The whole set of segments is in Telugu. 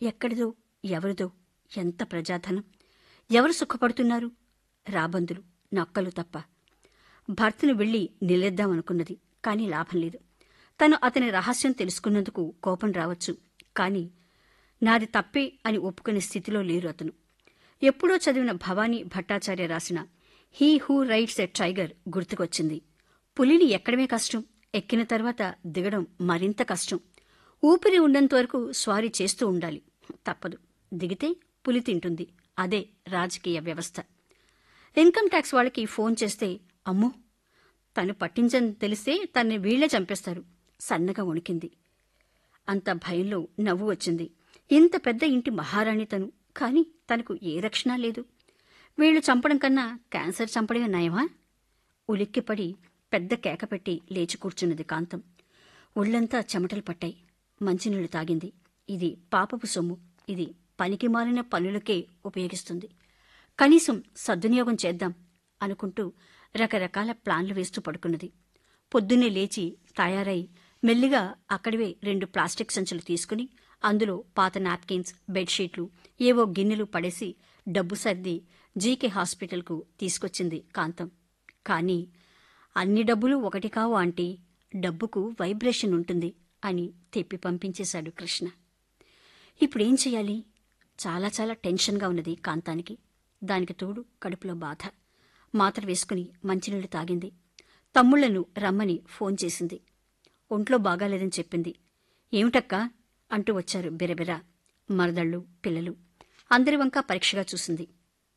ఎక్కడిదో ఎవరిదో ఎంత ప్రజాధనం ఎవరు సుఖపడుతున్నారు రాబందులు నక్కలు తప్ప భర్తను వెళ్లి నిలేద్దామనుకున్నది కానీ లాభం లేదు తను అతని రహస్యం తెలుసుకున్నందుకు కోపం రావచ్చు కానీ నాది తప్పే అని ఒప్పుకునే స్థితిలో లేరు అతను ఎప్పుడో చదివిన భవానీ భట్టాచార్య రాసిన he who rides a tiger గుర్తుకొచ్చింది పులిని ఎక్కడమే కష్టం ఎక్కిన తర్వాత దిగడం మరింత కష్టం ఊపిరి ఉన్నంత వరకు స్వారీ చేస్తూ ఉండాలి తప్పదు దిగితే పులి తింటుంది అదే రాజకీయ వ్యవస్థ ఇన్కమ్ ట్యాక్స్ వాళ్ళకి ఫోన్ చేస్తే అమ్మో తను పట్టించని తెలిస్తే తన్ని వీళ్లే చంపేస్తారు సన్నగా వణికింది అంత భయంలో నవ్వు వచ్చింది ఇంత పెద్ద ఇంటి మహారాణి తను కాని తనకు ఏ రక్షణ లేదు వీళ్లు చంపడం కన్నా క్యాన్సర్ చంపడమే నయమా ఉలిక్కిపడి పెద్ద కేక పెట్టి లేచి కూర్చున్నది కాంతం ఒళ్లంతా చెమటలు పట్టాయి మంచినీళ్లు తాగింది ఇది పాపపు సొమ్ము ఇది పనికి మాలిన పనులకే ఉపయోగిస్తుంది కనీసం సద్వినియోగం చేద్దాం అనుకుంటూ రకరకాల ప్లాన్లు వేస్తూ పడుకున్నది పొద్దున్నే లేచి తయారై మెల్లిగా అక్కడివే రెండు ప్లాస్టిక్ సంచులు తీసుకుని అందులో పాత నాప్కిన్స్ బెడ్షీట్లు ఏవో గిన్నెలు పడేసి డబ్బు సర్ది జీకే హాస్పిటల్కు తీసుకొచ్చింది కాంతం కానీ అన్ని డబ్బులు ఒకటి కావు ఆంటీ డబ్బుకు వైబ్రేషన్ ఉంటుంది అని తెప్పి పంపించేశాడు కృష్ణ ఇప్పుడేం చెయ్యాలి చాలా చాలా టెన్షన్గా ఉన్నది కాంతానికి దానికి తోడు కడుపులో బాధ మాత్ర వేసుకుని మంచినీళ్లు తాగింది తమ్ముళ్లను రమ్మని ఫోన్ చేసింది ఒంట్లో బాగాలేదని చెప్పింది ఏమిటక్కా అంటూ వచ్చారు బిరబిర మరదళ్ళు పిల్లలు అందరి వంక పరీక్షగా చూసింది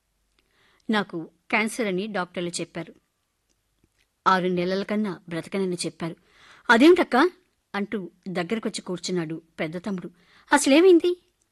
నాకు క్యాన్సర్ అని డాక్టర్లు చెప్పారు ఆరు నెలల కన్నా బ్రతకనని చెప్పారు అదేమిటక్కా అంటూ దగ్గరకొచ్చి కూర్చున్నాడు పెద్ద తమ్ముడు అసలేమైంది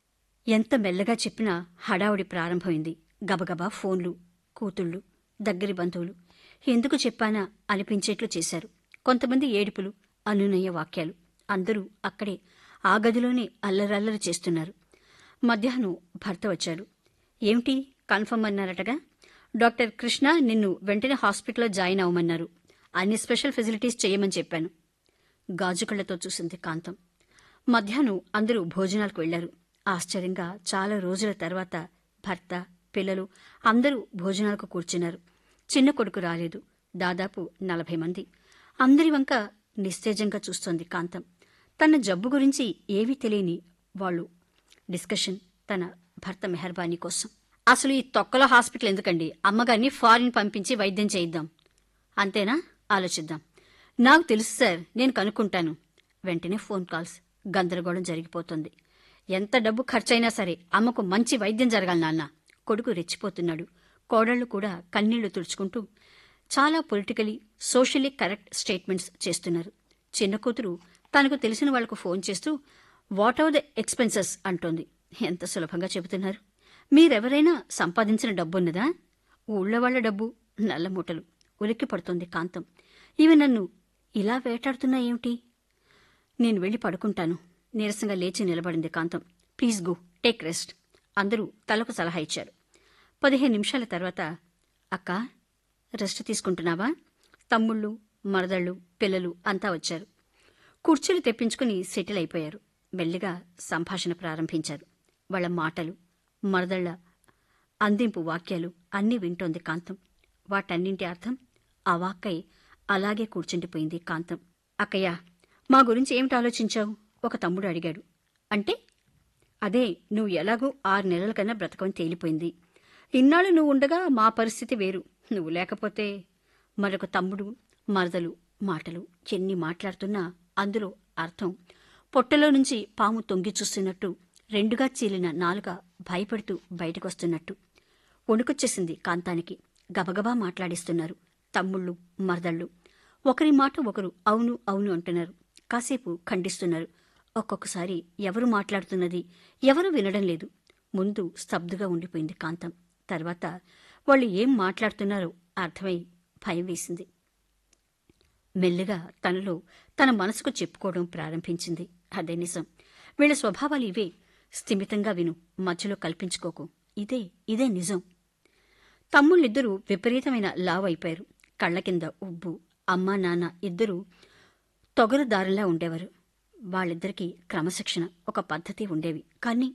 ఎంత మెల్లగా చెప్పినా హడావుడి ప్రారంభమైంది గబగబా ఫోన్లు కూతుళ్ళు దగ్గరి బంధువులు ఎందుకు చెప్పానా అనిపించేట్లు చేశారు కొంతమంది ఏడుపులు అనునయ వాక్యాలు అందరూ అక్కడే ఆ గదిలోనే అల్లరల్లరి చేస్తున్నారు మధ్యాహ్నం భర్త వచ్చాడు ఏమిటి కన్ఫర్మ్ అన్నారటగా డాక్టర్ కృష్ణ నిన్ను వెంటనే హాస్పిటల్లో జాయిన్ అవ్వమన్నారు అన్ని స్పెషల్ ఫెసిలిటీస్ చేయమని చెప్పాను గాజుకళ్లతో చూసింది కాంతం మధ్యాహ్నం అందరూ భోజనాలకు వెళ్లారు ఆశ్చర్యంగా చాలా రోజుల తర్వాత భర్త పిల్లలు అందరూ భోజనాలకు కూర్చున్నారు చిన్న కొడుకు రాలేదు దాదాపు నలభై మంది అందరి వంక నిస్తేజంగా చూస్తోంది కాంతం తన జబ్బు గురించి ఏవీ తెలియని వాళ్ళు డిస్కషన్ తన భర్త మెహర్బానీ కోసం అసలు ఈ తొక్కల హాస్పిటల్ ఎందుకండి అమ్మగారిని ఫారిన్ పంపించి వైద్యం చేయిద్దాం అంతేనా ఆలోచిద్దాం నాకు తెలుసు సార్ నేను కనుక్కుంటాను వెంటనే ఫోన్ కాల్స్ గందరగోళం జరిగిపోతుంది ఎంత డబ్బు ఖర్చైనా సరే అమ్మకు మంచి వైద్యం జరగాలి నాన్న కొడుకు రెచ్చిపోతున్నాడు కోడళ్లు కూడా కన్నీళ్లు తుడుచుకుంటూ చాలా పొలిటికలీ సోషలీ కరెక్ట్ స్టేట్మెంట్స్ చేస్తున్నారు చిన్న కూతురు తనకు తెలిసిన వాళ్లకు ఫోన్ చేస్తూ వాట్ ఆర్ ద ఎక్స్పెన్సెస్ అంటోంది ఎంత సులభంగా చెబుతున్నారు మీరెవరైనా సంపాదించిన డబ్బున్నదా ఊళ్ళో వాళ్ల డబ్బు నల్ల మూటలు ఉలిక్కి పడుతోంది కాంతం ఇవి నన్ను ఇలా వేటాడుతున్నా ఏమిటి నేను వెళ్ళి పడుకుంటాను నీరసంగా లేచి నిలబడింది Kantham please go take rest అందరూ తలకు సలహా ఇచ్చారు పదిహేను నిమిషాల తర్వాత అక్క రెస్ట్ తీసుకుంటున్నావా తమ్ముళ్ళు మరదళ్ళు పిల్లలు అంతా వచ్చారు కుర్చీలు తెప్పించుకుని సెటిల్ అయిపోయారు మెల్లిగా సంభాషణ ప్రారంభించారు వాళ్ళ మాటలు మరదళ్ల అందింపు వాక్యాలు అన్నీ వింటోంది కాంతం వాటన్నింటి అర్థం ఆ వాక్కై అలాగే కూర్చుండిపోయింది కాంతం అక్కయ్య మా గురించి ఏమిటి ఆలోచించావు ఒక తమ్ముడు అడిగాడు అంటే అదే నువ్వు ఎలాగూ ఆరు నెలల కన్నా బ్రతకని తేలిపోయింది ఇన్నాళ్ళు నువ్వు ఉండగా మా పరిస్థితి వేరు నువ్వు లేకపోతే మరొక తమ్ముడు మరదలు మాటలు ఎన్ని మాట్లాడుతున్నా అందులో అర్థం పొట్టలో నుంచి పాము తొంగి చూస్తున్నట్టు రెండుగా చీలిన నాలుక భయపడుతూ బయటకొస్తున్నట్టు వణుకొచ్చేసింది కాంతానికి గబగబా మాట్లాడిస్తున్నారు తమ్ముళ్ళు మరదళ్ళు ఒకరి మాట ఒకరు అవును అవును అంటున్నారు కాసేపు ఖండిస్తున్నారు ఒక్కొక్కసారి ఎవరు మాట్లాడుతున్నది ఎవరు వినడం లేదు ముందు స్తబ్దుగా ఉండిపోయింది కాంతం తర్వాత వాళ్ళు ఏం మాట్లాడుతున్నారో అర్థమై భయం వేసింది మెల్లిగా తనలో తన మనసుకు చెప్పుకోవడం ప్రారంభించింది అదే నిజం వీళ్ళ స్వభావాలు ఇవే స్థిమితంగా విను మధ్యలో కల్పించుకోకు ఇదే ఇదే నిజం తమ్ముళ్ళిద్దరూ విపరీతమైన లావ్ అయిపోయారు కళ్ల కింద ఉబ్బు అమ్మా నాన్న ఇద్దరూ తొగరు దారిలా ఉండేవారు వాళ్ళిద్దరికీ క్రమశిక్షణ ఒక పద్ధతి ఉండేవి కానీ